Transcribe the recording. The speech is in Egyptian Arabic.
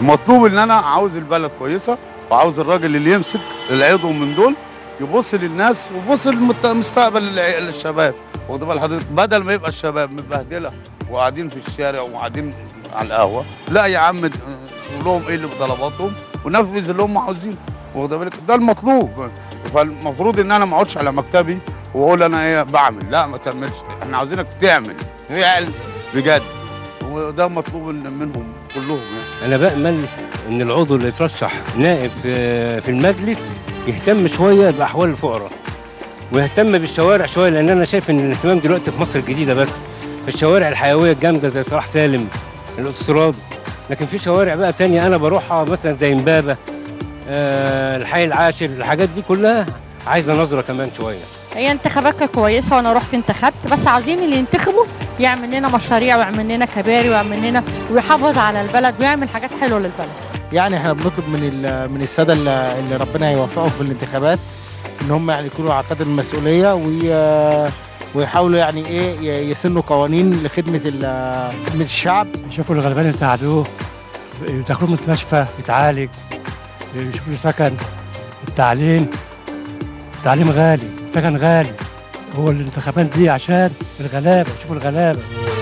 المطلوب ان انا عاوز البلد كويسه وعاوز الراجل اللي يمسك العضو من دول يبص للناس ويبص لمستقبل الشباب واخد بال حضرتك بدل ما يبقى الشباب متبهدله وقاعدين في الشارع وقاعدين على القهوه لا يا عم شوف لهم ايه اللي في طلباتهم ونفذ اللي هم عاوزينه واخد بالك ده المطلوب فالمفروض ان انا ما اقعدش على مكتبي واقول انا ايه بعمل لا ما تعملش احنا عاوزينك تعمل فعل بجد وده مطلوب منهم كلهم يعني انا بامل ان العضو اللي يترشح نائب في في المجلس يهتم شويه باحوال الفقراء ويهتم بالشوارع شويه لان انا شايف ان الاهتمام دلوقتي في مصر الجديده بس في الشوارع الحيويه الجامده زي صلاح سالم الاوتوستراد لكن في شوارع بقى تانية انا بروحها مثلا زي امبابه آه الحي العاشر الحاجات دي كلها عايزه نظره كمان شويه هي انتخابات كويسه وانا رحت انتخبت بس عاوزين اللي ينتخبوا يعمل لنا مشاريع ويعمل لنا كباري ويعمل لنا ويحافظ على البلد ويعمل حاجات حلوه للبلد يعني احنا بنطلب من من الساده اللي, اللي ربنا يوفقهم في الانتخابات ان هم يعني يكونوا على قدر المسؤوليه وي ويحاولوا يعني ايه يسنوا قوانين لخدمه خدمه الشعب يشوفوا الغلبان يساعدوه يدخلوه مستشفى يتعالج يشوفوا له سكن التعليم التعليم غالي السكن غالي هو الانتخابات دي عشان الغلابه يشوفوا الغلابه